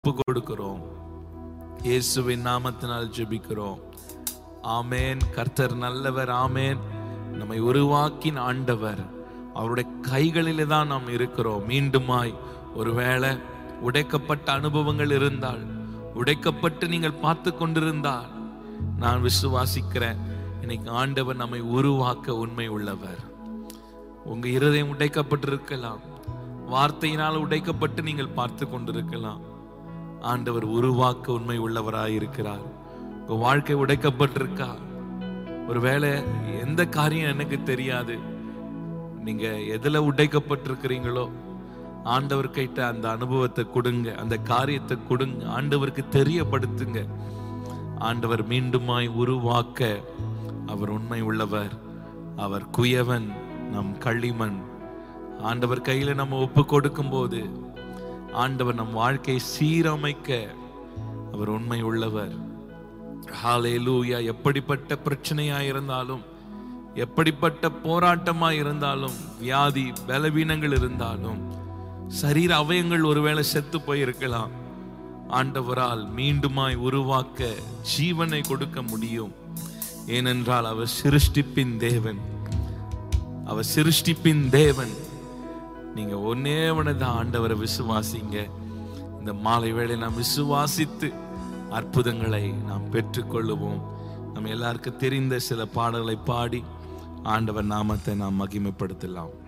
ஒப்பு கொடுக்கிறோம் இயேசுவின் நாமத்தினால் ஜெபிக்கிறோம் ஆமேன் கர்த்தர் நல்லவர் ஆமேன் நம்மை உருவாக்கின ஆண்டவர் அவருடைய கைகளிலே தான் நாம் இருக்கிறோம் மீண்டுமாய் ஒருவேளை உடைக்கப்பட்ட அனுபவங்கள் இருந்தால் உடைக்கப்பட்டு நீங்கள் பார்த்து கொண்டிருந்தால் நான் விசுவாசிக்கிறேன் இன்னைக்கு ஆண்டவர் நம்மை உருவாக்க உண்மை உள்ளவர் உங்க இருதயம் உடைக்கப்பட்டிருக்கலாம் வார்த்தையினால் உடைக்கப்பட்டு நீங்கள் பார்த்து கொண்டிருக்கலாம் ஆண்டவர் உருவாக்க உண்மை உள்ளவராய் இருக்கிறார் உங்க வாழ்க்கை உடைக்கப்பட்டிருக்கா ஒருவேளை எந்த காரியம் எனக்கு தெரியாது நீங்க எதுல உடைக்கப்பட்டிருக்கிறீங்களோ ஆண்டவர் கிட்ட அந்த அனுபவத்தை கொடுங்க அந்த காரியத்தை கொடுங்க ஆண்டவருக்கு தெரியப்படுத்துங்க ஆண்டவர் மீண்டுமாய் உருவாக்க அவர் உண்மை உள்ளவர் அவர் குயவன் நம் களிமண் ஆண்டவர் கையில நம்ம ஒப்பு கொடுக்கும் போது ஆண்டவர் நம் வாழ்க்கையை சீரமைக்க அவர் உண்மை உள்ளவர் ஹalleluya எப்படிப்பட்ட பிரச்சனையா இருந்தாலும் எப்படிப்பட்ட போராட்டமா இருந்தாலும் வியாதி பலவீனங்கள் இருந்தாலும் சரீர அவயங்கள் ஒருவேளை செத்து போயிருக்கலாம் ஆண்டவரால் மீண்டுமாய் உருவாக்க ஜீவனை கொடுக்க முடியும் ஏனென்றால் அவர் சிருஷ்டிப்பின் தேவன் அவர் சிருஷ்டிப்பின் தேவன் நீங்க ஒன்னே தான் ஆண்டவரை விசுவாசிங்க இந்த மாலை வேளை நாம் விசுவாசித்து அற்புதங்களை நாம் பெற்றுக்கொள்ளுவோம் நம்ம எல்லாருக்கும் தெரிந்த சில பாடல்களை பாடி ஆண்டவர் நாமத்தை நாம் மகிமைப்படுத்தலாம்